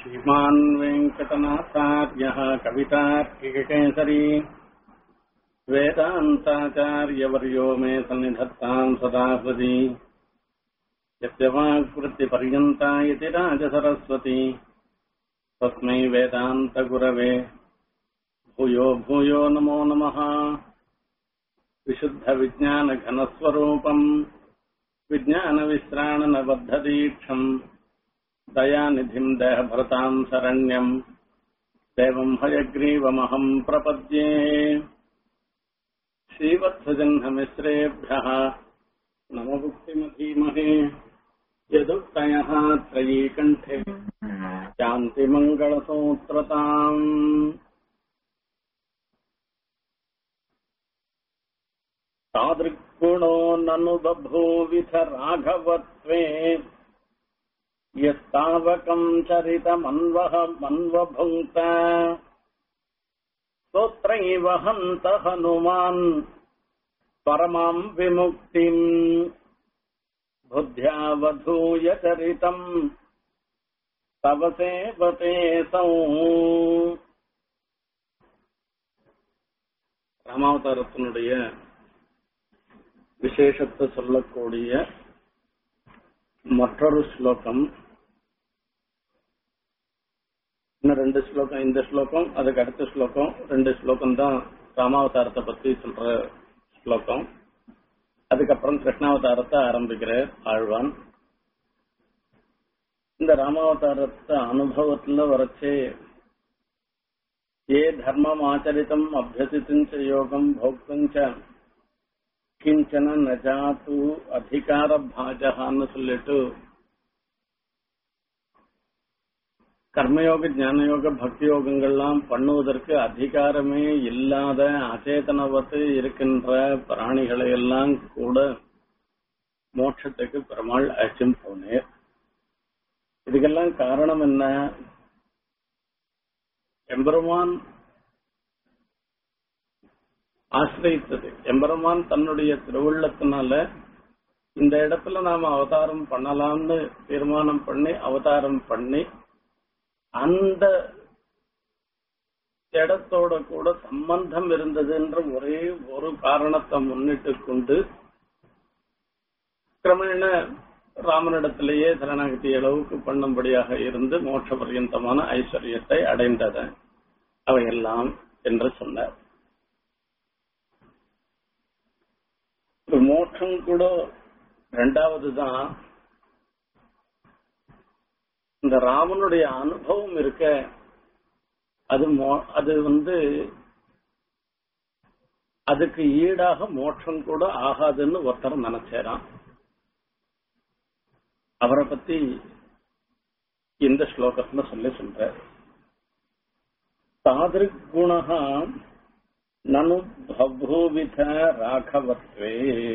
श्रीमान् वेङ्कटनाथार्यः कवितार्किककेसरी वेदान्ताचार्यवर्यो मे सन्निधत्ताम् सदा हृदि यस्य वाक्वृत्तिपर्यन्ता इति राजसरस्वती तस्मै वेदान्तगुरवे भूयो भूयो नमो नमः विशुद्धविज्ञानघनस्वरूपम् विज्ञानविश्राणनबद्धदीक्षम् दयानिधिम् देहभृताम् शरण्यम् देवम् हयग्रीवमहम् प्रपद्ये श्रीवत्सजह्नमिश्रेभ्यः नमभुक्तिमधीमहे यदुक्तयः त्रयीकण्ठे शान्तिमङ्गलसूत्रताम् तादृग्गुणो ननु बभूविथ राघवत्वे यस्तावकम् चरितमन्वह मन्वभुङ्क्त स्तोत्रैव हन्त हनुमान् परमाम् विमुक्तिम् बुद्ध्यावधूय चरितम् तव सेवतेऽसौ ராமாவதாரத்தினுடைய விசேஷத்தை சொல்லக்கூடிய மற்றொரு ஸ்லோகம் இன்னும் ரெண்டு ஸ்லோகம் இந்த ஸ்லோகம் அதுக்கு அடுத்த ஸ்லோகம் ரெண்டு ஸ்லோகம் தான் ராமாவதாரத்தை பத்தி சொல்ற ஸ்லோகம் அதுக்கப்புறம் கிருஷ்ணாவதாரத்தை ஆரம்பிக்கிற ஆழ்வான் இந்த ராமாவதாரத்தை அனுபவத்துல வரைச்சே ஏ தர்மம் ஆச்சரித்தம் அபியசித்தும் யோகம் போக்தும் கிஞ்சன நஜாத்து அதிகார பாஜகான்னு சொல்லிட்டு கர்மயோக ஞானயோக பக்தி யோகங்கள்லாம் பண்ணுவதற்கு அதிகாரமே இல்லாத அச்சேதனவத்து இருக்கின்ற பிராணிகளை எல்லாம் கூட மோட்சத்துக்கு பெருமாள் அச்சும் போனேர் இதுக்கெல்லாம் காரணம் என்ன எம்பெருமான் ஆசிரியத்தது எம்பெருமான் தன்னுடைய திருவுள்ளத்தினால இந்த இடத்துல நாம அவதாரம் பண்ணலாம்னு தீர்மானம் பண்ணி அவதாரம் பண்ணி அந்த இடத்தோட கூட சம்பந்தம் இருந்ததுன்ற ஒரே ஒரு காரணத்தை முன்னிட்டு கொண்டு கிரமேண ராமனிடத்திலேயே சரணாகதி அளவுக்கு பண்ணும்படியாக இருந்து மோட்ச பர்யந்தமான ஐஸ்வர்யத்தை அடைந்தது அவையெல்லாம் என்று சொன்னார் மோட்சம் கூட ரெண்டாவது தான் இந்த ராமனுடைய அனுபவம் இருக்க அது அது வந்து அதுக்கு ஈடாக மோட்சம் கூட ஆகாதுன்னு ஒருத்தர் நினைச்சாராம் அவரை பத்தி இந்த ஸ்லோகத்துல சொல்லி சொல்ற தாதிருக் குணகா நனு பபூவித ராகவத்வே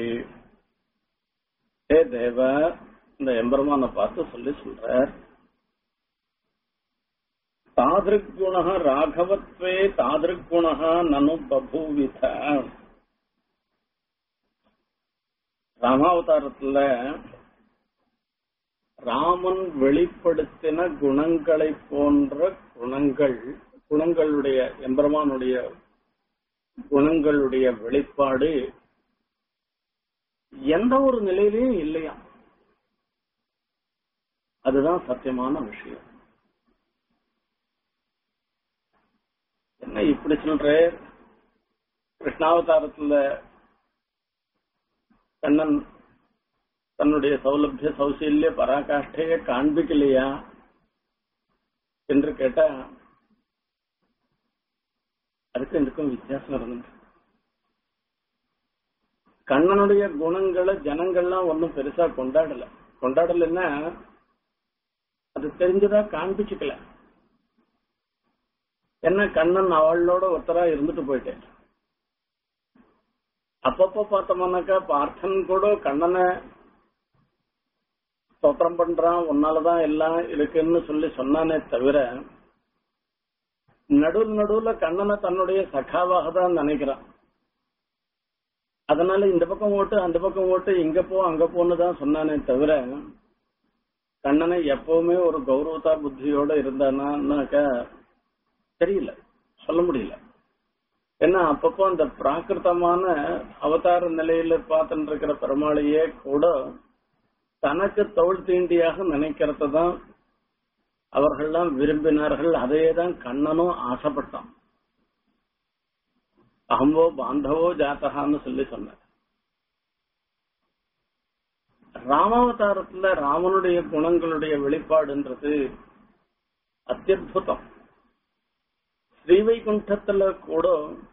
ஹே தேவ இந்த எம்பெருமான பார்த்து சொல்லி சொல்ற தாதிருக் குணக ராகவத்வே தாதிருக் குணக நனு பபூவித ராமாவதாரத்துல ராமன் வெளிப்படுத்தின குணங்களை போன்ற குணங்கள் குணங்களுடைய எம்பெருமானுடைய குணங்களுடைய வெளிப்பாடு எந்த ஒரு நிலையிலையும் இல்லையா அதுதான் சத்தியமான விஷயம் என்ன இப்படி சொல்ற கிருஷ்ணாவதாரத்துல கண்ணன் தன்னுடைய சௌலபிய சௌசல்ய பராகாஷ்டையை காண்பிக்கலையா என்று கேட்டா அதுக்கு இதுக்கும் வித்தியாசம் இருந்தது கண்ணனுடைய குணங்களை ஜனங்கள்லாம் ஒன்னும் பெருசா கொண்டாடல கொண்டாடலன்னா அது தெரிஞ்சதா காண்பிச்சுக்கல என்ன கண்ணன் அவளோட ஒருத்தரா இருந்துட்டு போயிட்டேன் அப்பப்ப பார்த்தோம்னாக்கா பார்த்தன் கூட கண்ணனை ஸ்தோத்திரம் பண்றான் உன்னாலதான் எல்லாம் இருக்குன்னு சொல்லி சொன்னானே தவிர நடு நடுவுல கண்ணனை தன்னுடைய சகாவாக தான் நினைக்கிறான் அதனால இந்த பக்கம் ஓட்டு அந்த பக்கம் ஓட்டு இங்க போ அங்க போன்னு தான் சொன்னானே தவிர கண்ணனை எப்பவுமே ஒரு கௌரவதா புத்தியோட இருந்தானாக்க தெரியல சொல்ல முடியல ஏன்னா அப்பப்போ அந்த பிராகிருத்தமான அவதார நிலையில பார்த்துட்டு இருக்கிற பெருமாளையே கூட தனக்கு தோல் தீண்டியாக நினைக்கிறத தான் அவர்கள்லாம் விரும்பினார்கள் அதையே தான் கண்ணனும் ஆசைப்பட்டான் அகம்போ பாந்தவோ ஜாத்தகான்னு சொல்லி சொன்னார் ராமாவதாரத்துல ராமனுடைய குணங்களுடைய வெளிப்பாடுன்றது அத்தியுதம் ஸ்ரீவைகுண்டத்துல கூட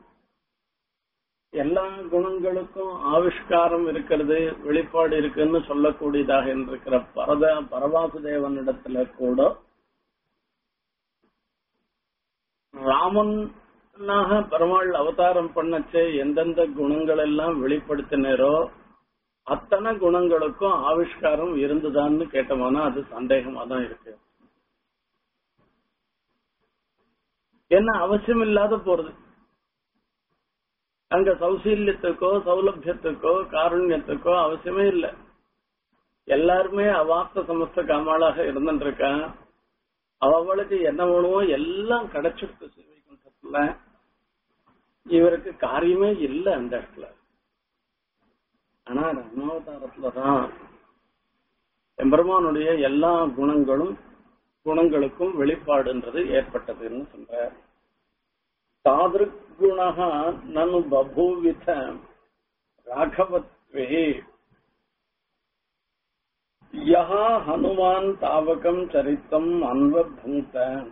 எல்லா குணங்களுக்கும் ஆவிஷ்காரம் இருக்கிறது வெளிப்பாடு இருக்குன்னு சொல்லக்கூடியதாக இருக்கிற பரத பரவாசுதேவனிடத்துல கூட ராமனாக பெருமாள் அவதாரம் பண்ணச்சே எந்தெந்த குணங்கள் எல்லாம் வெளிப்படுத்தினரோ அத்தனை குணங்களுக்கும் ஆவிஷ்காரம் இருந்துதான்னு கேட்டோம்னா அது சந்தேகமா தான் இருக்கு என்ன அவசியம் இல்லாத போறது அங்க சௌசீல்யத்துக்கோ சௌலபியத்துக்கோ காருண்யத்துக்கோ அவசியமே இல்லை எல்லாருமே அவாஸ்த சமஸ்த காமாளாக இருந்துருக்கான் அவளுக்கு என்ன வேணுமோ எல்லாம் கிடைச்சிருக்கு சிவைகுண்டத்துல இவருக்கு காரியமே இல்லை அந்த இடத்துல ஆனா ராமாவதாரத்துலதான் எம்பெருமானுடைய எல்லா குணங்களும் குணங்களுக்கும் வெளிப்பாடுன்றது ஏற்பட்டதுன்னு சொல்ற தாதிருக்குணா நனு பபூவித ராகவத்வே யஹா ஹனுமான் தாவகம் சரித்தம் அன்வபூத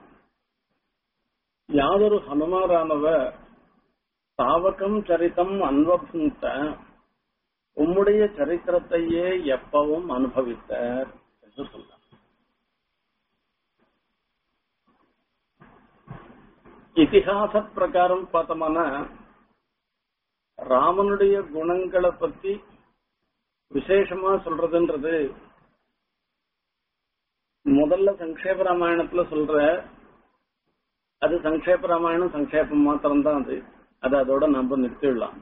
யாதொரு ஹனுமாரானவர் தாவகம் சரித்தம் அன்வபூத்த உம்முடைய சரித்திரத்தையே எப்பவும் அனுபவித்தார் என்று சொன்னார் இதிகாச பிரகாரம் பார்த்தோம்னா ராமனுடைய குணங்களை பத்தி விசேஷமா சொல்றதுன்றது முதல்ல சங்கேப ராமாயணத்துல சொல்ற அது சங்கேப ராமாயணம் சங்கேபம் மாத்திரம்தான் அது அது அதோட நம்ம நிறுத்திடலாம்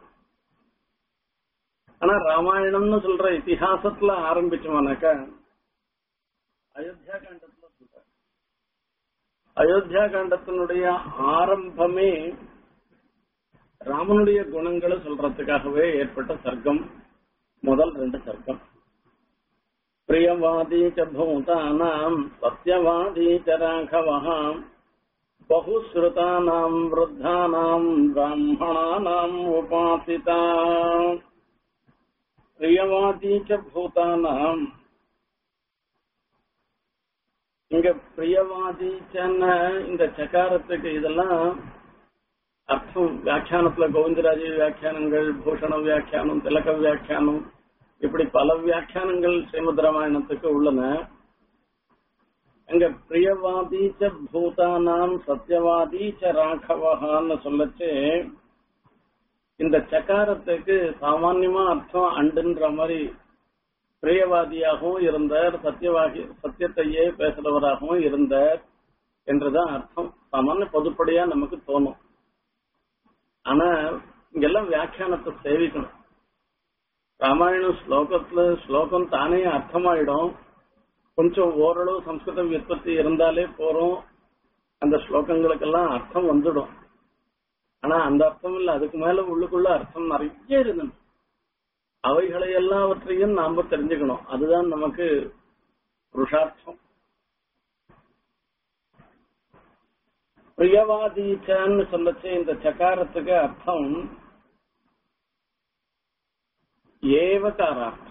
ஆனா ராமாயணம்னு சொல்ற இத்திஹாசத்துல ஆரம்பிச்சோம்னாக்கா அயோத்தியா காண்டத்துல சொல்ற அயோத்தியா காண்டத்தினுடைய ஆரம்பமே ராமனுடைய குணங்களை சொல்றதுக்காகவே ஏற்பட்ட சர்க்கம் முதல் ரெண்டு சர்க்கம் பிரியவாதி ச பூதானாம் சத்யவாதி ச ராഘவஹாம் बहुश्रुतानाम् वृद्धानाम् ब्राह्मणानाम् उपासिता பிரியவாதி ச பூதானாம் இங்க பிரியவாதிச்சன்னு இந்த சகாரத்துக்கு இதெல்லாம் அர்த்தம் வியாக்கியானத்துல கோவிந்தராஜ வியாக்கியானங்கள் பூஷண வியாக்கியானம் திலக வியாக்கியானம் இப்படி பல வியாக்கியானங்கள் ஸ்ரீமத் ராமாயணத்துக்கு உள்ளன அங்க பிரியவாதீச்ச பூதானாம் சத்தியவாதீச்ச ராഘவஹான்னு சொல்லச்சு இந்த சக்காரத்துக்கு சாமான்யமா அர்த்தம் அண்டுன்ற மாதிரி பிரியவாதியாகவும் இருந்தார் சத்தியவாகி சத்தியத்தையே பேசுறவராகவும் இருந்தார் என்றுதான் அர்த்தம் சாமானிய பொதுப்படியா நமக்கு தோணும் ஆனா இங்கெல்லாம் வியாக்கியானத்தை சேவிக்கணும் ராமாயணம் ஸ்லோகத்துல ஸ்லோகம் தானே அர்த்தமாயிடும் கொஞ்சம் ஓரளவு சம்ஸ்கிருத விற்பத்தி இருந்தாலே போறோம் அந்த ஸ்லோகங்களுக்கெல்லாம் அர்த்தம் வந்துடும் ஆனா அந்த அர்த்தம் இல்ல அதுக்கு மேல உள்ளுக்குள்ள அர்த்தம் நிறைய இருந்தது அவைகளை எல்லாவற்றையும் நாம தெரிஞ்சுக்கணும் அதுதான் நமக்கு புருஷார்த்தம் பிரியவாதீச்சன்னு சொல்லச்சு இந்த சகாரத்துக்கு அர்த்தம் ஏவகாரார்த்தம்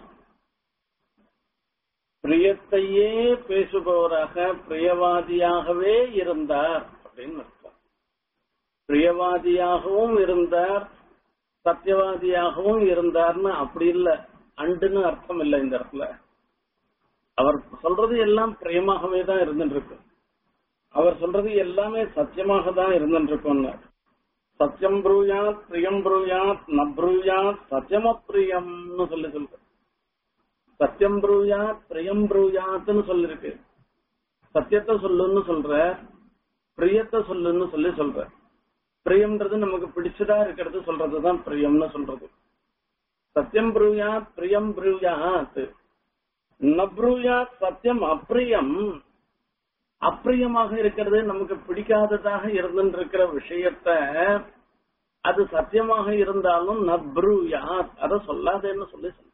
பிரியத்தையே பேசுபவராக பிரியவாதியாகவே இருந்தார் அப்படின்னு அர்த்தம் பிரியவாதியாகவும் இருந்தார் சத்தியவாதியாகவும் இருந்தார்னு அப்படி இல்ல அண்டுன்னு அர்த்தம் இல்ல இந்த இடத்துல அவர் சொல்றது எல்லாம் பிரியமாகவே தான் இருந்துட்டு இருக்கு அவர் சொல்றது எல்லாமே சத்தியமாக தான் இருந்துட்டு இருக்கும்னு சத்தியம் ப்ரூயாத் பிரியம் ப்ரூயாத் ந ப்ரூயாத் சத்தியமப்பிரியம்னு சொல்லி சொல்ற சத்தியம் ப்ரூயாத் பிரியம் ப்ரூயாத்னு சொல்லிருக்கு சத்தியத்தை சொல்லுன்னு சொல்ற பிரியத்தை சொல்லுன்னு சொல்லி சொல்ற பிரியம்ன்றது நமக்கு பிடிச்சதா இருக்கிறது சொல்றதுதான் பிரியம்னு சொல்றது சத்தியம் ப்ரூயாத் பிரியம் ப்ரூயாத் நப்ரூயா சத்தியம் அப்பிரியம் அப்பிரியமாக இருக்கிறது நமக்கு பிடிக்காததாக இருந்துருக்கிற விஷயத்த அது சத்தியமாக இருந்தாலும் நப்ரூயா அத சொல்லாதேன்னு சொல்லி சொல்ற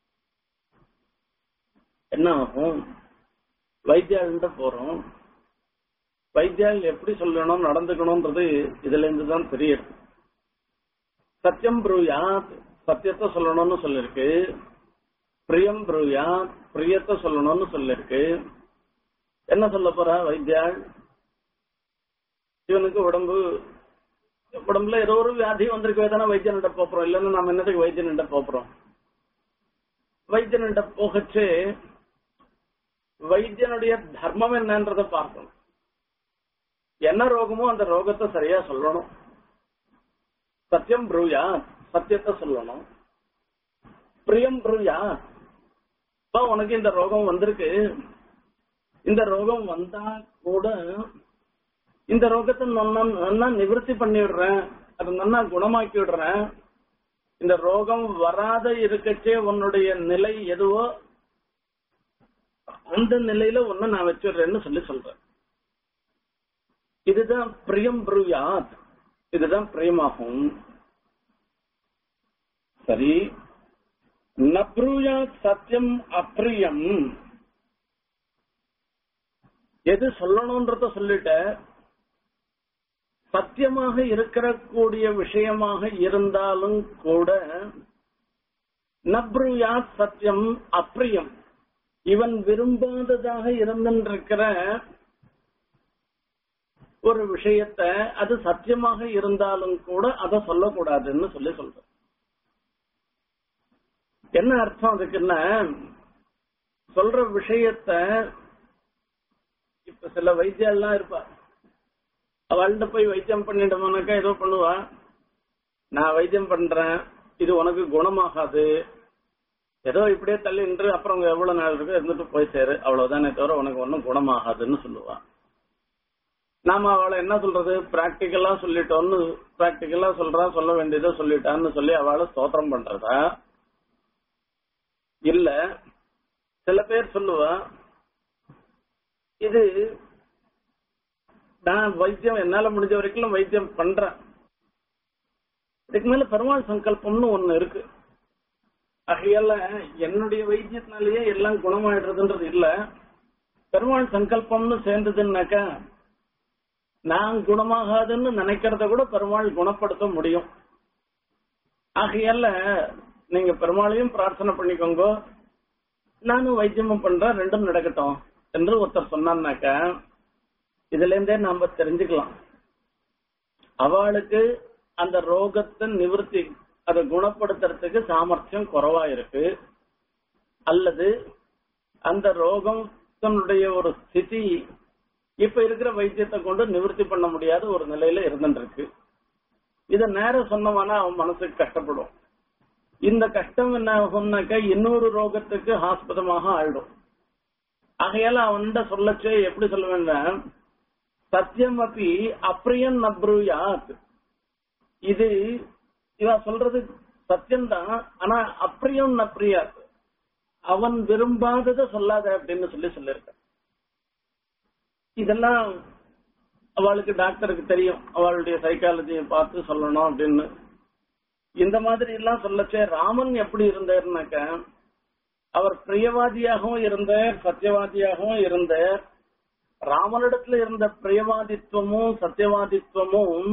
என்ன ஆகும் வைத்தியாள்கிட்ட போறோம் வைத்தியால் எப்படி சொல்லணும் நடந்துக்கணும்ன்றது இதுல இருந்து தான் தெரியுது சத்தியம் ப்ரூயாத் சத்தியத்தை சொல்லணும்னு சொல்லிருக்கு பிரியம் ப்ரூயாத் பிரியத்தை சொல்லணும்னு சொல்லிருக்கு என்ன சொல்ல போறா வைத்தியாள் இவனுக்கு உடம்பு உடம்புல ஏதோ ஒரு வியாதி வந்திருக்கு தானே வைத்தியன்கிட்ட போறோம் இல்லைன்னா நம்ம என்னத்துக்கு வைத்தியன்கிட்ட போறோம் வைத்தியன்கிட்ட போகச்சு வைத்தியனுடைய தர்மம் என்னன்றத பார்க்கணும் என்ன ரோகமோ அந்த ரோகத்தை சரியா சொல்லணும் சத்தியம் ப்ரூயா சத்தியத்தை சொல்லணும் பிரியம் ப்ரூயா இப்ப உனக்கு இந்த ரோகம் வந்திருக்கு இந்த ரோகம் வந்தா கூட இந்த ரோகத்தை நல்லா நிவர்த்தி பண்ணி விடுறேன் அதை நல்லா குணமாக்கி விடுறேன் இந்த ரோகம் வராத இருக்கச்சே உன்னுடைய நிலை எதுவோ அந்த நிலையில ஒன்னு நான் வச்சிடுறேன்னு சொல்லி சொல்றேன் இதுதான் பிரியம் ப்ரூயாத் இதுதான் பிரியமாகும் சரி நப்ரூயாத் சத்தியம் அப்பிரியம் எது சொல்லணும்ன்றத சொல்லிட்ட சத்தியமாக இருக்கிற கூடிய விஷயமாக இருந்தாலும் கூட நப்ருயாத் சத்தியம் அப்பிரியம் இவன் விரும்பாததாக இருந்திருக்கிற ஒரு விஷயத்த அது சத்தியமாக இருந்தாலும் கூட அதை சொல்லக்கூடாதுன்னு சொல்லி சொல்ற என்ன அர்த்தம் அதுக்குன்னா சொல்ற விஷயத்த இப்ப சில வைத்தியெல்லாம் இருப்பா அவள்கிட்ட போய் வைத்தியம் பண்ணிட்டோம்னாக்கா ஏதோ பண்ணுவா நான் வைத்தியம் பண்றேன் இது உனக்கு குணமாகாது ஏதோ இப்படியே தள்ளி நின்று அப்புறம் எவ்வளவு நாள் இருக்கு இருந்துட்டு போய் சேரு அவ்வளவுதானே தவிர உனக்கு ஒன்றும் குணமாகாதுன்னு சொல்லுவா நாம அவளை என்ன சொல்றது பிராக்டிக்கலா சொல்லிட்டோம்னு பிராக்டிக்கலா சொல்றா சொல்ல வேண்டியதை சொல்லிட்டான்னு சொல்லி அவளை ஸ்தோத்திரம் பண்றதா இல்ல சில பேர் சொல்லுவா இது நான் வைத்தியம் என்னால முடிஞ்ச வரைக்கும் வைத்தியம் பண்றேன் இதுக்கு மேல பெருமாள் சங்கல்பம்னு ஒண்ணு இருக்கு ஆகையால என்னுடைய வைத்தியத்தினாலேயே எல்லாம் குணமாயிடுறதுன்றது இல்ல பெருமாள் சங்கல்பம்னு சேர்ந்ததுன்னாக்கா நான் குணமாகாதுன்னு நினைக்கிறத கூட பெருமாள் குணப்படுத்த முடியும் ஆகையால நீங்க பெருமாளையும் பிரார்த்தனை பண்ணிக்கோங்க நானும் வைத்தியமும் பண்றேன் ரெண்டும் நடக்கட்டும் என்று ஒருத்தர் சொன்னான்னாக்கா இதுல இருந்தே நாம தெரிஞ்சுக்கலாம் அவளுக்கு அந்த ரோகத்தை நிவர்த்தி அதை குணப்படுத்துறதுக்கு சாமர்த்தியம் குறைவா இருக்கு அல்லது அந்த ரோகத்தினுடைய ஒரு ஸ்திதி இப்ப இருக்கிற வைத்தியத்தை கொண்டு நிவர்த்தி பண்ண முடியாத ஒரு நிலையில இருந்துட்டு இருக்கு இத நேரம் சொன்னவனா அவன் மனசுக்கு கஷ்டப்படும் இந்த கஷ்டம் என்ன ஆகும்னாக்கா இன்னொரு ரோகத்துக்கு ஆஸ்பதமாக ஆயிடும் ஆகையால அவன்கிட்ட சொல்லச்சே எப்படி சொல்ல வேண்டாம் சத்தியம் அப்படி அப்ரியன் நப்ருயாத் இது இவ சொல்றது சத்தியம்தான் ஆனா அப்ரியம் நப்ரியாத் அவன் விரும்பாததை சொல்லாத அப்படின்னு சொல்லி சொல்லிருக்க இதெல்லாம் அவளுக்கு டாக்டருக்கு தெரியும் அவளுடைய சைக்காலஜியை பார்த்து சொல்லணும் அப்படின்னு இந்த மாதிரி எல்லாம் சொல்லச்சே ராமன் எப்படி இருந்தாருனாக்க அவர் பிரியவாதியாகவும் இருந்தார் சத்தியவாதியாகவும் இருந்தார் ராமனிடத்துல இருந்த பிரியவாதித்துவமும் சத்தியவாதித்துவமும்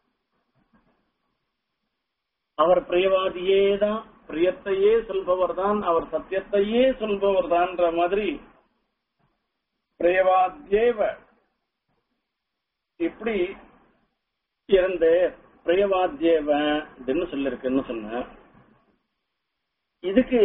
அவர் பிரியவாதியே தான் பிரியத்தையே சொல்பவர் தான் அவர் சத்தியத்தையே சொல்பவர் தான்ன்ற மாதிரி பிரியவாத்யேவ இப்படி இருந்து பிரியவாத்யேவ அப்படின்னு சொல்லிருக்குன்னு சொன்ன இதுக்கு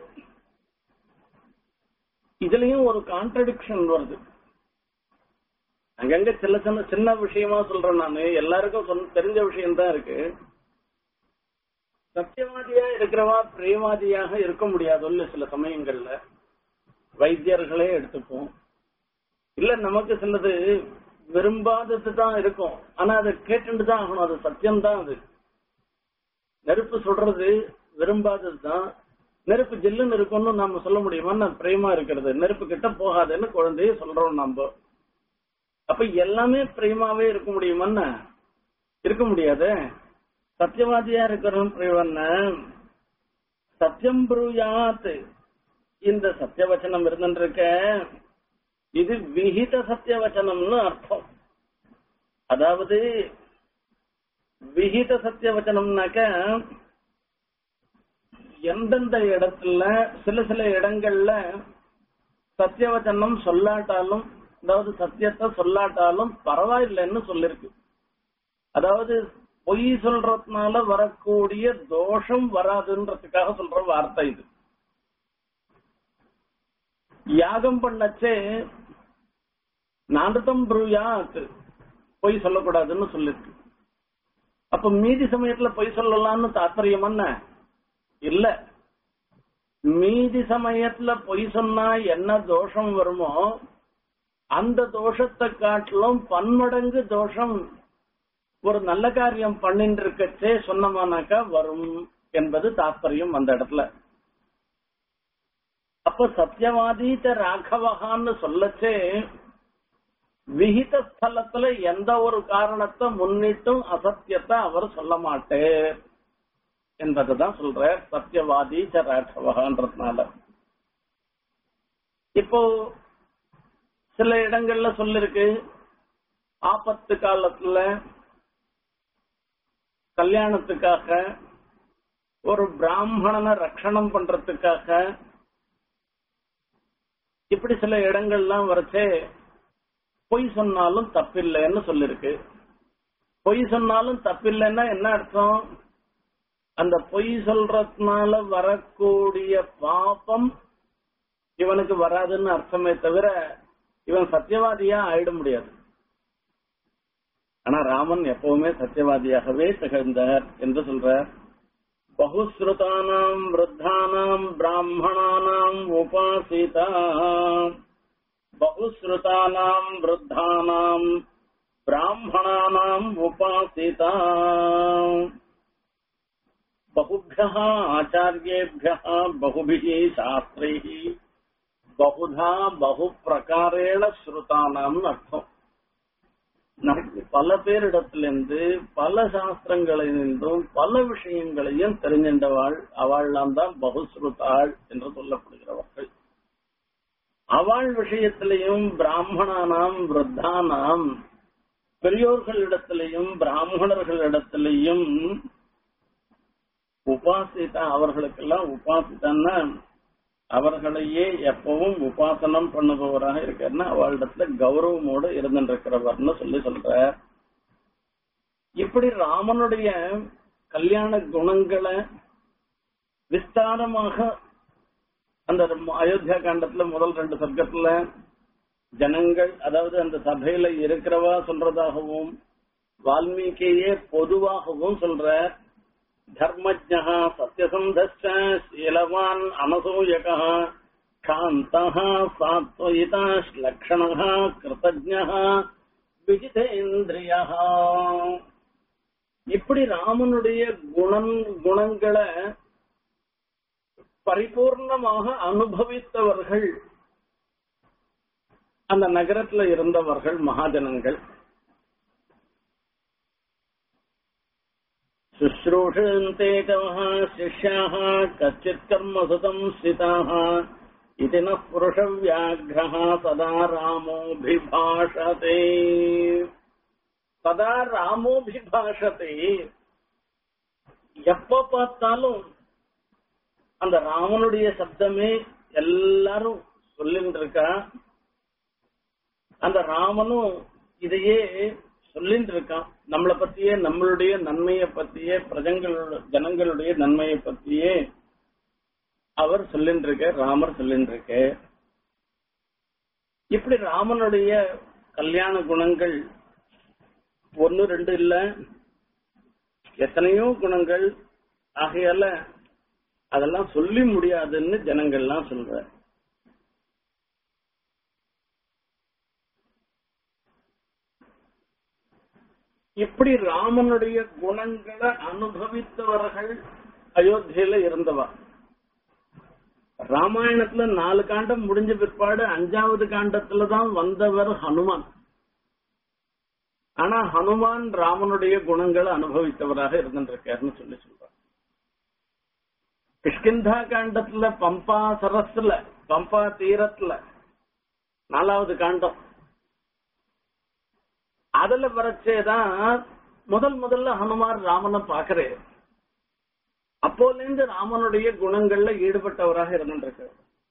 இதுலயும் ஒரு கான்ட்ரடிக்ஷன் வருது அங்கங்க சின்ன சின்ன சின்ன விஷயமா சொல்றேன் நானு எல்லாருக்கும் சொன்ன தெரிஞ்ச விஷயம் தான் இருக்கு சத்தியவாதியா இருக்கிறவா பிரேமாதியாக இருக்க முடியாதுல்ல சில சமயங்கள்ல வைத்தியர்களே எடுத்துப்போம் இல்ல நமக்கு சிலது விரும்பாதது தான் இருக்கும் ஆனா அதை கேட்டுட்டு தான் ஆகணும் அது சத்தியம் தான் அது நெருப்பு சொல்றது விரும்பாதது தான் நெருப்பு ஜில்லுன்னு இருக்கும்னு நம்ம சொல்ல முடியுமா நான் பிரேமா இருக்கிறது நெருப்பு கிட்ட போகாதுன்னு குழந்தைய சொல்றோம் நம்ம அப்ப எல்லாமே பிரேமாவே இருக்க முடியுமான்னு இருக்க முடியாது சத்தியவாதியா இருக்கிறவன் பிரேவன்ன சத்தியம் புருயாத் இந்த சத்தியவச்சனம் இருந்துருக்க இது விஹித சத்தியவச்சனம்னு அர்த்தம் அதாவது விஹித சத்தியவச்சனம்னாக்க எந்தெந்த இடத்துல சில சில இடங்கள்ல சத்தியவச்சனம் சொல்லாட்டாலும் அதாவது சத்தியத்தை சொல்லாட்டாலும் பரவாயில்லைன்னு சொல்லிருக்கு அதாவது பொய் சொல்றதுனால வரக்கூடிய தோஷம் வராதுன்றதுக்காக சொல்ற வார்த்தை இது யாகம் பண்ணச்சே நாண்டத்தம் புருயாத் பொய் சொல்லக்கூடாதுன்னு சொல்லிருக்கு அப்ப மீதி சமயத்துல பொய் சொல்லலாம்னு தாத்பரியம் என்ன இல்ல மீதி சமயத்துல பொய் சொன்னா என்ன தோஷம் வருமோ அந்த தோஷத்தை காட்டிலும் பன்மடங்கு தோஷம் ஒரு நல்ல காரியம் பண்ணிட்டு இருக்கச்சே சொன்னமானாக்கா வரும் என்பது தாத்பரியம் அந்த இடத்துல அப்ப சத்தியவாதீத ராகவகான்னு சொல்லச்சே விகித ஸ்தலத்துல எந்த ஒரு காரணத்தை முன்னிட்டும் அசத்தியத்தை அவர் சொல்ல மாட்டேர் என்பதுதான் சொல்ற சத்தியவாதி ராகவகான்றதுனால இப்போ சில இடங்கள்ல சொல்லிருக்கு ஆபத்து காலத்துல கல்யாணத்துக்காக ஒரு பிராமணனை ரட்சணம் பண்றதுக்காக இப்படி சில இடங்கள்லாம் வரைச்சே பொய் சொன்னாலும் தப்பில்லைன்னு சொல்லிருக்கு பொய் சொன்னாலும் தப்பில்லைன்னா என்ன அர்த்தம் அந்த பொய் சொல்றதுனால வரக்கூடிய பாப்பம் இவனுக்கு வராதுன்னு அர்த்தமே தவிர இவன் சத்தியவாதியா ஆயிட முடியாது ஆனா ராமன் எப்பவுமே சத்தியவாதியாகவே திகழ்ந்தார் என்று சொல்றார் பகுஸ்ருதானாம் விருத்தானாம் பிராமணானாம் உபாசிதா பகுஸ்ருதானாம் விருத்தானாம் பிராமணானாம் உபாசிதா बहुभ्यः आचार्येभ्यः बहुभिः शास्त्रैः बहुधा बहुप्रकारेण ஸ்ருதானாம் அர்த்தம் நமக்கு பல பேரிடத்திலிருந்து பல சாஸ்திரங்களிலிருந்தும் பல விஷயங்களையும் தெரிஞ்சின்றவாள் அவள்லாம் தான் பகுஸ்ருதாள் என்று சொல்லப்படுகிறவர்கள் அவள் விஷயத்திலையும் பிராமணானாம் விருத்தானாம் பெரியோர்களிடத்திலையும் பிராமணர்களிடத்திலையும் உபாசிதா அவர்களுக்கெல்லாம் உபாசிதான்னா அவர்களையே எப்பவும் உபாசனம் பண்ணுபவராக இருக்காருன்னா அவளிடத்துல கௌரவமோடு இருந்துருக்கிறவர்னு சொல்லி சொல்ற இப்படி ராமனுடைய கல்யாண குணங்களை விஸ்தாரமாக அந்த அயோத்தியா காண்டத்துல முதல் ரெண்டு சர்க்கத்துல ஜனங்கள் அதாவது அந்த சபையில இருக்கிறவா சொல்றதாகவும் வால்மீகியே பொதுவாகவும் சொல்ற धर्मज्ञः सत्यसन्धश्च शीलवान् अनसूयकः कान्तः सात्वयिता श्लक्षणः कृतज्ञः விஜிதேந்திரியா இப்படி ராமனுடைய குணம் குணங்களை பரிபூர்ணமாக அனுபவித்தவர்கள் அந்த நகரத்துல இருந்தவர்கள் மகாஜனங்கள் शुश्रूषन्ते तवः शिष्याः कश्चित् कर्मसुतम् स्थिताः इति नः पुरुषव्याघ्रः सदा रामोऽभिभाषते சதா ராமோபிபாஷத்தை எப்ப பார்த்தாலும் அந்த ராமனுடைய சப்தமே எல்லாரும் சொல்லிட்டு இருக்கா அந்த ராமனும் இதையே சொல்லிட்டு இருக்கான் நம்மளை பத்தியே நம்மளுடைய நன்மையை பத்தியே பிரஜங்களோட ஜனங்களுடைய நன்மையை பத்தியே அவர் சொல்லிட்டு இருக்க ராமர் சொல்லிட்டு இருக்க இப்படி ராமனுடைய கல்யாண குணங்கள் ஒன்னு ரெண்டு இல்ல எத்தனையோ குணங்கள் ஆகையால அதெல்லாம் சொல்லி முடியாதுன்னு ஜனங்கள்லாம் சொல்ற இப்படி ராமனுடைய குணங்களை அனுபவித்தவர்கள் அயோத்தியில இருந்தவா ராமாயணத்துல நாலு காண்டம் முடிஞ்ச பிற்பாடு அஞ்சாவது காண்டத்துல தான் வந்தவர் ஹனுமான் ஆனா ஹனுமான் ராமனுடைய குணங்களை அனுபவித்தவராக இருந்திருக்காருன்னு சொல்லி சொல்றார் கிஷ்கிந்தா காண்டத்துல பம்பா சரஸ்ல பம்பா தீரத்துல நாலாவது காண்டம் அதுல வரைச்சேதான் முதல் முதல்ல ஹனுமார் ராமனை பாக்குறேன் அப்போல இருந்து ராமனுடைய குணங்கள்ல ஈடுபட்டவராக இருந்திருக்கார்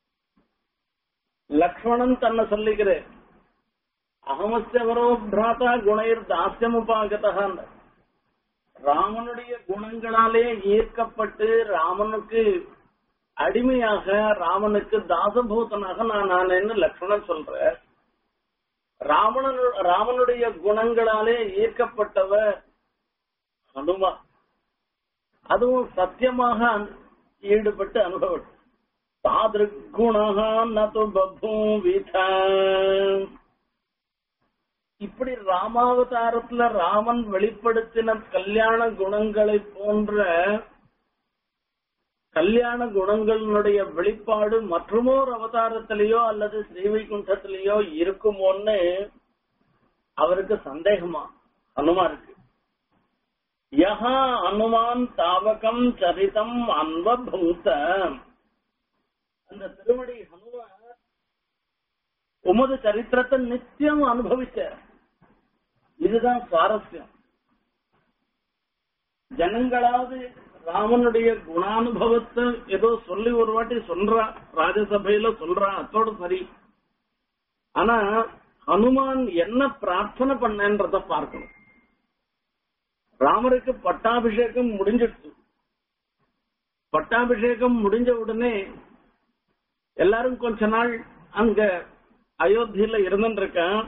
லக்ஷ்மணன் தன்னை சொல்லிக்கிறேன் அகமஸ்யவரோ பிராதா குணைர் தாசியமுபாகதான் ராமனுடைய குணங்களாலே ஈர்க்கப்பட்டு ராமனுக்கு அடிமையாக ராமனுக்கு தாசபூதனாக நான் நானேன்னு லக்ஷ்மணன் சொல்றேன் ராவணன் ராமனுடைய குணங்களாலே ஈர்க்கப்பட்டவர் ஹனுமான் அதுவும் சத்தியமாக ஈடுபட்டு அனுபவம் தாதிருக்குணக நது பபூவிதா இப்படி ராமாவதாரத்துல ராமன் வெளிப்படுத்தின கல்யாண குணங்களை போன்ற கல்யாண குணங்களினுடைய வெளிப்பாடு மற்றுமோர் அவதாரத்திலேயோ அல்லது ஸ்ரீவைகுண்டத்திலேயோ இருக்குமோன்னு அவருக்கு சந்தேகமா ஹனுமாருக்கு யஹா அனுமான் தாவகம் சரிதம் அன்பபூத அந்த திருவடி ஹனுமான் உமது சரித்திரத்தை நித்தியம் அனுபவிச்ச இதுதான் சுவாரஸ்யம் ஜனங்களாவது ராமனுடைய குணானுபவத்தை ஏதோ சொல்லி ஒரு வாட்டி சொல்றா ராஜசபையில சொல்றா அத்தோட சரி ஆனா ஹனுமான் என்ன பிரார்த்தனை பண்ணன்றத பார்க்கணும் ராமருக்கு பட்டாபிஷேகம் முடிஞ்சிடுச்சு பட்டாபிஷேகம் முடிஞ்ச உடனே எல்லாரும் கொஞ்ச நாள் அங்க அயோத்தியில இருந்துருக்கான்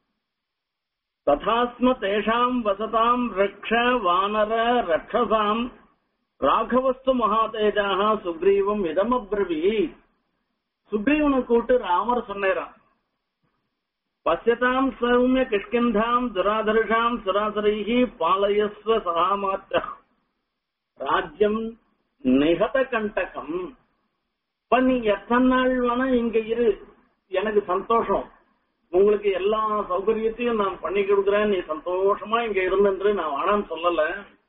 ததாஸ்ம தேஷாம் வசதாம் ரக்ஷ வானர ரக்ஷசாம் ராகவஸ்து மகாதேஜாக சுக்ரீவம் இதமப்ரவி சுக்ரீவனை கூட்டு ராமர் சொன்னாராம் பசியதாம் சௌமிய கிஷ்கிந்தாம் துராதர்ஷாம் சுராசரைஹி பாலயஸ்வ சகாமாத்திர ராஜ்யம் நிகத கண்டகம் இப்ப நீ எத்தனை நாள் வேணா இங்க இரு எனக்கு சந்தோஷம் உங்களுக்கு எல்லா சௌகரியத்தையும் நான் பண்ணி கொடுக்குறேன் நீ சந்தோஷமா இங்க இருந்தன்று நான் வேணான்னு சொல்லல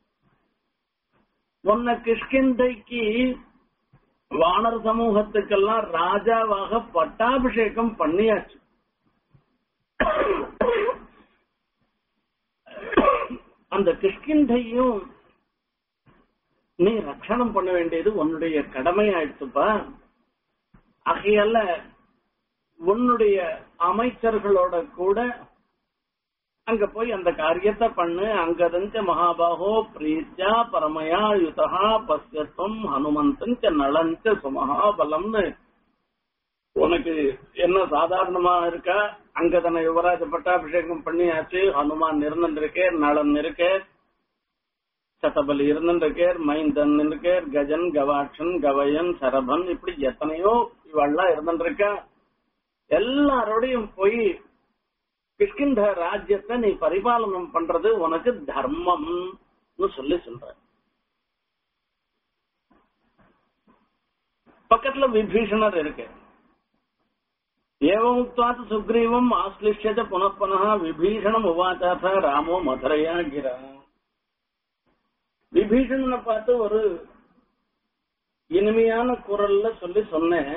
உன்னை கிஷ்கிந்தைக்கு வானர் சமூகத்துக்கெல்லாம் ராஜாவாக பட்டாபிஷேகம் பண்ணியாச்சு அந்த கிஷ்கிந்தையும் நீ ரட்சணம் பண்ண வேண்டியது உன்னுடைய கடமை ஆயிடுச்சுப்பா ஆகையால உன்னுடைய அமைச்சர்களோட கூட அங்க போய் அந்த காரியத்தை பண்ணு அங்கதஞ்ச மகாபாகோ பிரீத்தியா பரமயா யுதா பசியத்துவம் ஹனுமந்தஞ்ச நலஞ்ச சுமஹா பலம்னு உனக்கு என்ன சாதாரணமா இருக்கா அங்கதன யுவராஜ பட்டாபிஷேகம் பண்ணியாச்சு ஹனுமான் இருந்துருக்கே நலன் இருக்கே சதபலி இருந்துருக்கேர் மைந்தன் இருக்கேர் கஜன் கவாட்சன் கவயன் சரபன் இப்படி எத்தனையோ இவெல்லாம் இருந்துருக்கா எல்லாரோடையும் போய் கிஷ்கிந்த ராஜ்யத்தை நீ பரிபாலனம் பண்றது உனக்கு தர்மம்னு சொல்லி சொல்ற பக்கத்துல விபீஷணர் இருக்கு ஏவமுக்தாத் சுக்ரீவம் ஆஸ்லிஷ்யத புனః விபீஷணம் உவாச்சாத ராமோ மதுரையா கிரா விபீஷணனை பார்த்து ஒரு இனிமையான குரல்ல சொல்லி சொன்னேன்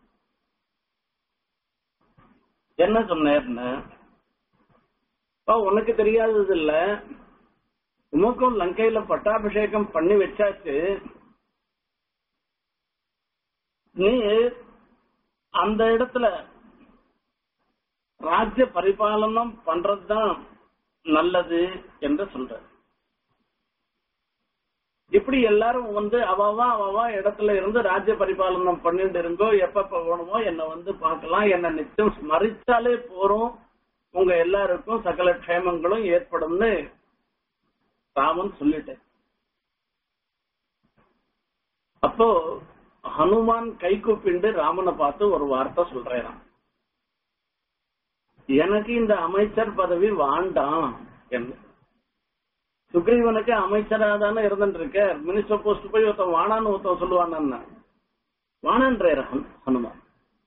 என்ன சொன்னேன்னு உனக்கு தெரியாதது இல்ல உமக்கும் லங்கையில பட்டாபிஷேகம் பண்ணி வச்சாச்சு நீ அந்த இடத்துல ராஜ்ய பரிபாலனம் பண்றதுதான் நல்லது என்று சொல்ற இப்படி எல்லாரும் வந்து அவவா அவவா இடத்துல இருந்து ராஜ்ய பரிபாலனம் பண்ணிட்டு இருந்தோ எப்ப போகணுமோ என்ன வந்து பார்க்கலாம் என்ன நிச்சயம் ஸ்மரிச்சாலே போறோம் உங்க எல்லாருக்கும் சகல க்ஷேமங்களும் ஏற்படும்னு ராமன் சொல்லிட்டேன் அப்போ ஹனுமான் கை கூப்பிண்டு ராமனை பார்த்து ஒரு வார்த்தை சொல்றேன் எனக்கு இந்த அமைச்சர் பதவி வாண்டாம் என்று சுக்ரீவனுக்கு அமைச்சரா தானே இருந்துட்டு இருக்க மினிஸ்டர் போஸ்ட் போய் ஒருத்தன் வானான்னு ஒருத்தன் சொல்லுவான் வானன்றேர் ஹனுமான்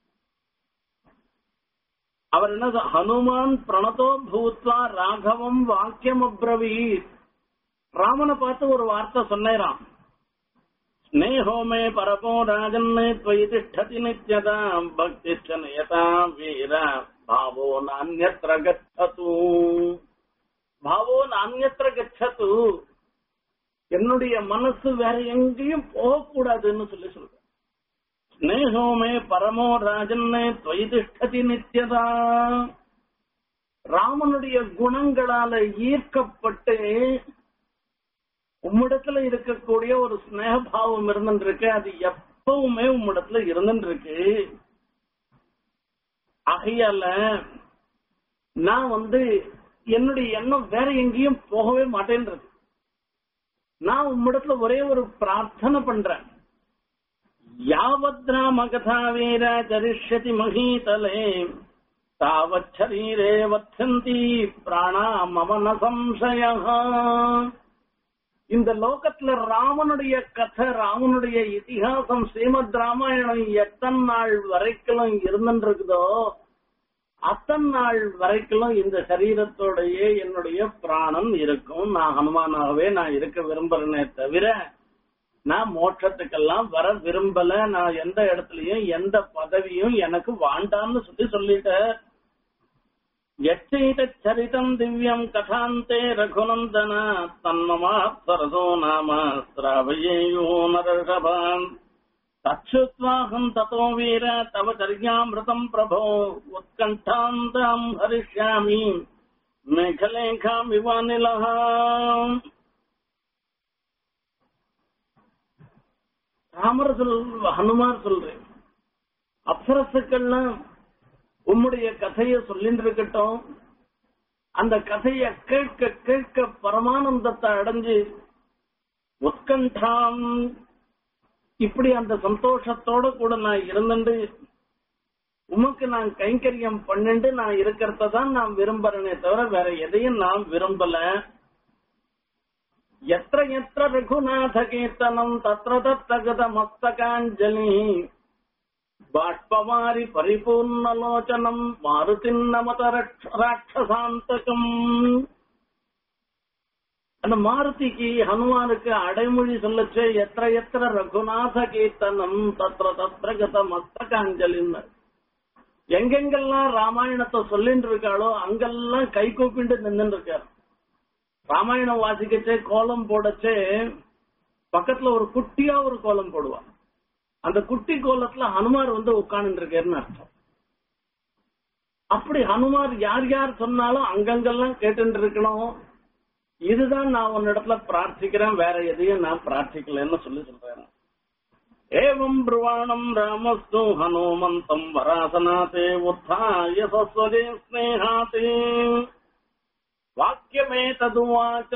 அவர் என்ன சொ- ஹனுமான் பிரணதோ பூத்வா ராகவம் வாக்கியம் அப்ரவீத் ராமனை பார்த்து ஒரு வார்த்தை சொன்னேராம் ஸ்னேகோ மே பரபோ ராஜன்மே त्वयि तिष्ठति நித்யதாம் பக்திஷ்ட நியதாம் வீர பாவோ நானியத்ர கச்சது பாவோ நானியத்ர கச்சது என்னுடைய மனசு வேற எங்கேயும் போகக்கூடாதுன்னு சொல்லி சொல்றேன் ஸ்னேகோ மே பரமோ ராஜன்மே त्वयि तिष्ठति நித்யதா ராமனுடைய குணங்களால ஈர்க்கப்பட்டு உம்மிடத்துல இருக்கக்கூடிய ஒரு ஸ்னேகபாவம் இருந்துருக்கு அது எப்பவுமே உம்மிடத்துல இருந்துருக்கு ஆகையால நான் வந்து என்னுடைய எண்ணம் வேற எங்கேயும் போகவே மாட்டேன்றது நான் உம்மிடத்துல ஒரே ஒரு பிரார்த்தனை பண்றேன் யாவத் ராம கதா வீர சரிஷ்யதி மகீதலே தாவத் சரீரே வத்தந்தி பிராணா மம ந சம்சய இந்த லோகத்துல ராமனுடைய கதை ராமனுடைய இதிகாசம் ஸ்ரீமத் ராமாயணம் எத்தனை நாள் வரைக்கும் இருந்துருக்குதோ அத்தனை நாள் வரைக்கும் இந்த சரீரத்தோடயே என்னுடைய பிராணம் இருக்கும் நான் ஹனுமானாகவே நான் இருக்க விரும்புறேனே தவிர நான் மோட்சத்துக்கெல்லாம் வர விரும்பல நான் எந்த இடத்துலயும் எந்த பதவியும் எனக்கு வாண்டான்னு சொல்லி சொல்லிட்டேன் यच्चैतच्छरितम् दिव्यम् कथान्ते रघुनन्दन तन्ममात्सरसो नाम श्रावयेयो नरषभान् तच्छ्रुत्वाहम् ततो वीर तव चर्यामृतम् प्रभो उत्कण्ठान्तम् हरिष्यामि मेघलेखामिव निलः ராமர் சொல் ஹனுமார் சொல்றேன் அப்சரசுக்கள்லாம் உம்முடைய கதைய சொல்லிட்டு இருக்கட்டும் அந்த கதைய கேட்க கேட்க பரமானந்தத்தை அடைஞ்சு உத்கண்டாம் இப்படி அந்த சந்தோஷத்தோட கூட நான் இருந்துட்டு உமக்கு நான் கைங்கரியம் பண்ணிட்டு நான் இருக்கிறத தான் நான் விரும்புறேனே தவிர வேற எதையும் நான் விரும்பல எത്ര எത്ര ரகுநாத கீர்த்தனம் தத்ர தத்தகத மஸ்தகாஞ்சலி బాష్పవారి పరిపూర్ణలోచనం మారుతిన్నమత ராட்சசாந்தகம் அந்த மாருதிக்கு ஹனுமானுக்கு அடைமொழி சொல்லச்சே எത്ര எത്ര ரகுநாத கீர்த்தனம் தத்ர தத்ர கத மஸ்தகாஞ்சலின்னு எங்கெங்கெல்லாம் ராமாயணத்தை சொல்லிட்டு இருக்காளோ அங்கெல்லாம் கை கூப்பிட்டு நின்று இருக்காரு ராமாயணம் வாசிக்கச்சே கோலம் போடச்சே பக்கத்துல ஒரு குட்டியா ஒரு கோலம் போடுவான் அந்த குட்டி கோலத்துல ஹனுமார் வந்து உட்கார்ந்து இருக்காருன்னு அர்த்தம் அப்படி ஹனுமார் யார் யார் சொன்னாலும் அங்கங்கெல்லாம் கேட்டு இருக்கணும் இதுதான் நான் உன்னிடத்துல பிரார்த்திக்கிறேன் வேற எதையும் நான் பிரார்த்திக்கலன்னு சொல்லி சொல்றேன் ஏவம் பிரவாணம் ராமஸ்து ஹனுமந்தம் வராசனாதே உத்தாய சஸ்வதே ஸ்னேகாதே வாக்கியமே ததுவாச்ச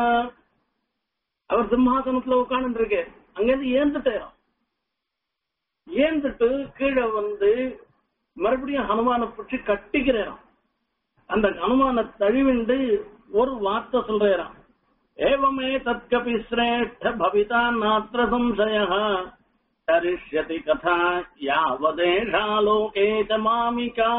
அவர் சிம்மாசனத்துல உட்கார்ந்து இருக்கு அங்கிருந்து ஏந்துட்டேன் ஏந்துட்டு கீழே வந்து மறுபடியும் ஹனுமான பிடிச்சி கட்டிக்கிறாராம் அந்த ஹனுமான தழுவிண்டு ஒரு வார்த்தை சொல்றாராம் ஏவமே தத்கபி சிரேஷ்ட பவிதா நாத்திர சம்சய கரிஷ்யதி கதா யாவதேஷா லோகே ச மாமிகா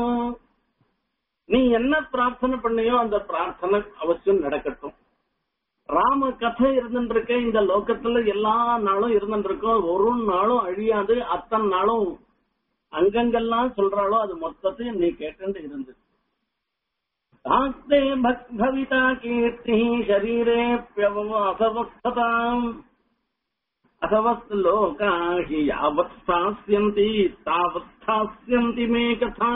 நீ என்ன பிரார்த்தனை பண்ணியோ அந்த பிரார்த்தனை அவசியம் நடக்கட்டும் ராம கதை இருந்துருக்க இந்த லோகத்துல எல்லா நாளும் இருந்துருக்கும் ஒரு நாளும் அழியாது அத்தனை நாளும் அங்கங்கெல்லாம் சொல்றாளோ அது மொத்தத்தையும் நீ கேட்டு இருந்து தாஸ்தே பவிதா கீர்த்தி ஷரீரே அசவஸ்ததாம் அசவஸ்து லோகாஹி யாவத் ஸ்தாஸ்யந்தி தாவத் ஸ்தாஸ்யந்தி மே கதா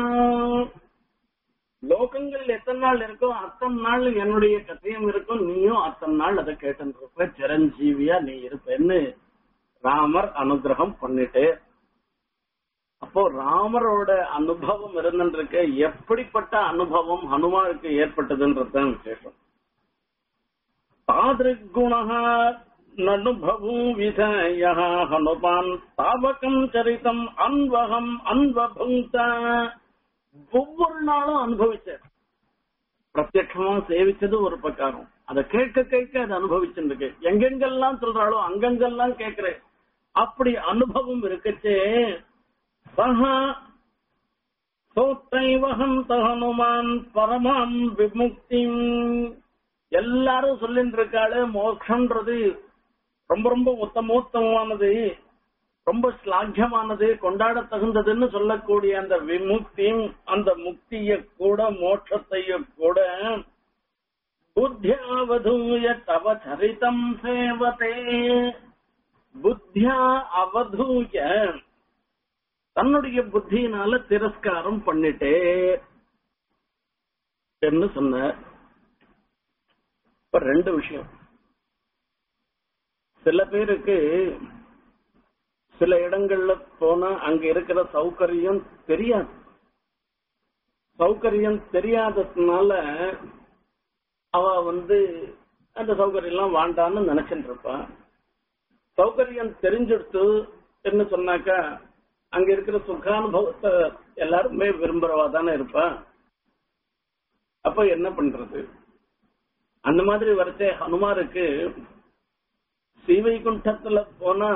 லோகங்கள் எத்தனை நாள் இருக்கோ அத்தனை நாள் என்னுடைய கதையும் இருக்கும் நீயும் அத்தனை நாள் அதை கேட்டு சிரஞ்சீவியா நீ இருப்பேன்னு ராமர் அனுகிரகம் பண்ணிட்டு அப்போ ராமரோட அனுபவம் இருந்துருக்க எப்படிப்பட்ட அனுபவம் ஹனுமானுக்கு ஏற்பட்டதுன்றதுதான் விசேஷம் தாதிருக்குண நனுபவூ விதய ஹனுமான் தாவகம் சரிதம் அன்வகம் அன்வபுங்க ஒவ்வொரு நாளும் அனுபவிச்சார் பிரத்யட்சமா சேவிச்சது ஒரு பிரகாரம் அதை கேட்க கேட்க அதை அனுபவிச்சுருக்கு எங்கெங்கெல்லாம் சொல்றாளோ அங்கங்கெல்லாம் கேட்கிறேன் அப்படி அனுபவம் இருக்கச்சே சஹா சோத்தைவகந்த ஹனுமான் பரமாம் விமுக்தி எல்லாரும் சொல்லிட்டு இருக்காளு மோட்சம்ன்றது ரொம்ப ரொம்ப உத்தமோத்தமமானது ரொம்ப ஸ்லாக்கியமானது கொண்டாட தகுந்ததுன்னு சொல்லக்கூடிய அந்த விமுக்தியும் அந்த முக்திய கூட மோட்சத்தையும் கூட புத்தியாவதூய தவ சரிதம் சேவதே புத்தியா அவதூய தன்னுடைய புத்தியினால திரஸ்காரம் பண்ணிட்டே என்று சொன்னார் இப்ப ரெண்டு விஷயம் சில பேருக்கு சில இடங்கள்ல போனா அங்க இருக்கிற சௌகரியம் தெரியாது சௌகரியம் தெரியாததுனால அவ வந்து அந்த சௌகரியம் எல்லாம் வாண்டான்னு நினைச்சிட்டு இருப்பான் சௌகரியம் தெரிஞ்சுடுத்து என்ன சொன்னாக்கா அங்க இருக்கிற சுகானுபவத்தை எல்லாருமே விரும்புறவா தானே இருப்பா அப்ப என்ன பண்றது அந்த மாதிரி வரைச்சே ஹனுமாருக்கு ஸ்ரீவைகுண்டத்துல போனா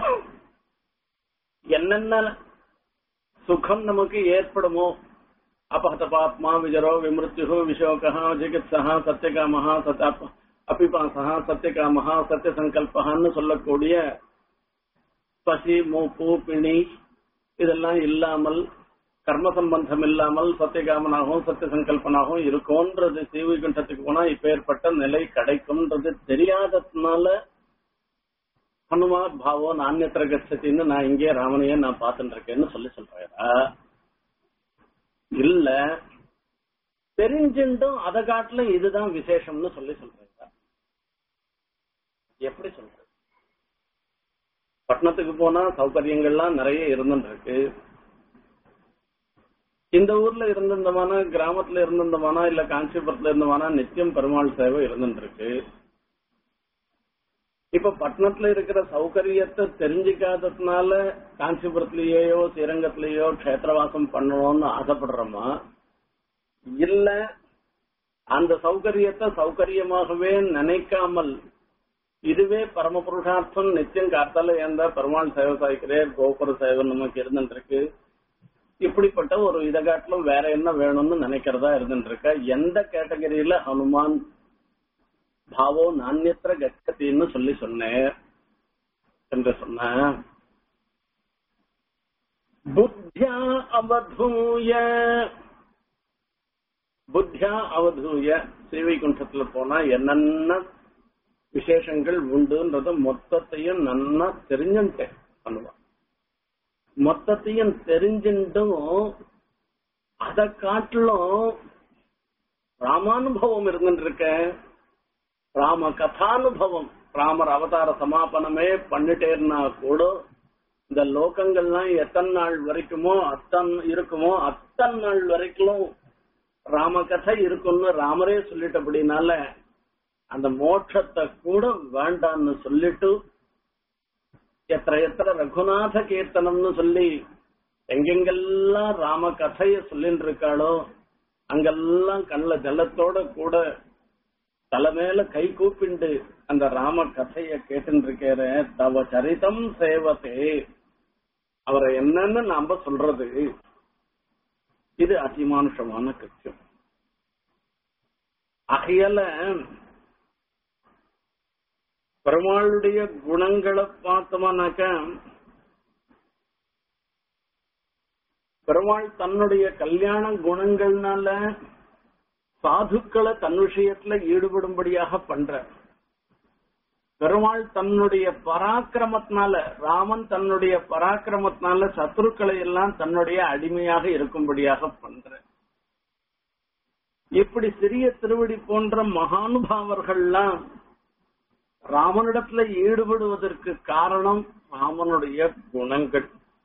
என்னென்ன சுகம் நமக்கு ஏற்படுமோ அபகத பாத்மா விஜரோ விமிருத்யு விஷோகா ஜிகித்ஸா சத்தியகாமஹா சத் அபிபாசா சத்தியகாமஹா சத்திய சங்கல்பகான்னு சொல்லக்கூடிய பசி மூப்பு பிணி இதெல்லாம் இல்லாமல் கர்ம சம்பந்தம் இல்லாமல் சத்தியகாமனாகவும் சத்திய சங்கல்பனாகவும் இருக்கும்ன்றது ஸ்ரீவைகுண்டத்துக்கு போனா இப்பேற்பட்ட நிலை கிடைக்கும்ன்றது தெரியாததுனால ஹனுமார் பாவோ நானியத்திர கச்சத்தின்னு நான் இங்கே ராமனையே நான் பார்த்துட்டு இருக்கேன்னு சொல்லி சொல்றேரா இல்ல தெரிஞ்சுட்டும் அதை காட்டிலும் இதுதான் விசேஷம்னு சொல்லி சொல்றேரா எப்படி சொல்ற பட்டணத்துக்கு போனா சௌகரியங்கள்லாம் நிறைய இருந்துட்டு இருக்கு இந்த ஊர்ல இருந்திருந்தமானா கிராமத்துல இருந்திருந்தமானா இல்ல காஞ்சிபுரத்துல இருந்தமானா நித்தியம் பெருமாள் சேவை இருந்துட்டு இருக்கு இப்ப பட்டணத்துல இருக்கிற சௌகரியத்தை தெரிஞ்சுக்காததுனால காஞ்சிபுரத்திலேயோ ஸ்ரீரங்கத்திலேயோ கஷேத்திரவாசம் பண்ணணும்னு ஆசைப்படுறோமா இல்ல அந்த சௌகரியத்தை சௌகரியமாகவே நினைக்காமல் இதுவே பரம புருஷார்த்தம் நித்தியம் காத்தால ஏந்தா பெருமாள் சேவை சாய்க்கிறேன் கோபுர சேவை நமக்கு இருந்துட்டு இருக்கு இப்படிப்பட்ட ஒரு இதை காட்டிலும் வேற என்ன வேணும்னு நினைக்கிறதா இருந்துட்டு இருக்க எந்த கேட்டகரியில ஹனுமான் பாவோ நானியத்திர கச்சத்தின்னு சொல்லி சொன்னேன் என்று சொன்ன புத்தியா அவதூய புத்தியா அவதூய ஸ்ரீவைகுண்டத்துல போனா என்னென்ன விசேஷங்கள் உண்டுன்றத மொத்தத்தையும் நன்னா தெரிஞ்சுட்டேன் பண்ணுவான் மொத்தத்தையும் தெரிஞ்சுட்டும் அதை காட்டிலும் ராமானுபவம் இருந்துட்டு இருக்க ராம கதானுபவம் ராமர் அவதார சமாபனமே பண்ணிட்டேன்னா கூட இந்த லோகங்கள்லாம் எத்தனை நாள் வரைக்குமோ அத்தன் இருக்குமோ அத்தனை நாள் வரைக்கும் ராம கதை இருக்கும்னு ராமரே சொல்லிட்டபடினால அந்த மோட்சத்தை கூட வேண்டான்னு சொல்லிட்டு எத்தனை எத்தனை ரகுநாத கீர்த்தனம்னு சொல்லி எங்கெங்கெல்லாம் ராம கதைய சொல்லிட்டு இருக்காளோ அங்கெல்லாம் கண்ல ஜலத்தோட கூட தலை மேல கை கூப்பிண்டு அந்த ராம கதைய கேட்டு இருக்கிற தவ சரிதம் சேவத்தே அவரை என்னன்னு நாம சொல்றது இது அதிமானுஷமான கிருத்தியம் ஆகையால பெருமாளுடைய குணங்களை பார்த்தோம்னாக்க பெருமாள் தன்னுடைய கல்யாண குணங்கள்னால சாதுக்களை தன் விஷயத்துல ஈடுபடும்படியாக பண்ற பெருமாள் தன்னுடைய பராக்கிரமத்தினால ராமன் தன்னுடைய பராக்கிரமத்தினால சத்துருக்களை எல்லாம் தன்னுடைய அடிமையாக இருக்கும்படியாக பண்ற இப்படி சிறிய திருவடி போன்ற மகானுபாவர்கள்லாம் ராமனிடத்துல ஈடுபடுவதற்கு காரணம் ராமனுடைய குணங்கள்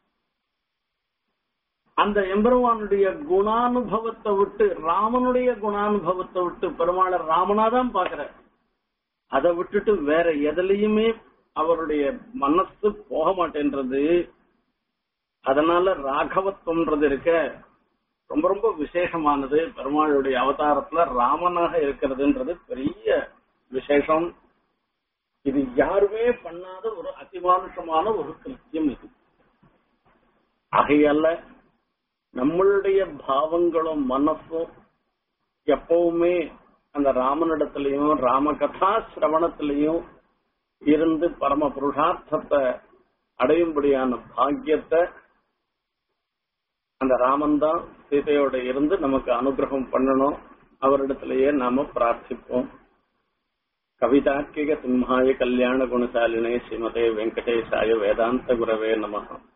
அந்த எம்பெருமானுடைய குணானுபவத்தை விட்டு ராமனுடைய குணானுபவத்தை விட்டு பெருமாளை ராமனாதான் பாக்குற அதை விட்டுட்டு வேற எதுலயுமே அவருடைய மனசு போக மாட்டேன்றது அதனால ராகவத்துவம்ன்றது இருக்க ரொம்ப ரொம்ப விசேஷமானது பெருமாளுடைய அவதாரத்துல ராமனாக இருக்கிறதுன்றது பெரிய விசேஷம் இது யாருமே பண்ணாத ஒரு அதிமானுஷமான ஒரு கிருத்தியம் இது ஆகையால நம்மளுடைய பாவங்களும் மனசும் எப்பவுமே அந்த ராமனிடத்திலையும் ராமகதா சிரவணத்திலையும் இருந்து பரம புருஷார்த்தத்தை அடையும்படியான பாக்கியத்தை அந்த ராமன் தான் சீதையோட இருந்து நமக்கு அனுகிரகம் பண்ணணும் அவரிடத்திலேயே நாம பிரார்த்திப்போம் கவிதார்க்கிக சிம்ஹாய கல்யாண குணசாலினே ஸ்ரீமதே வெங்கடேசாய வேதாந்த குரவே நமகம்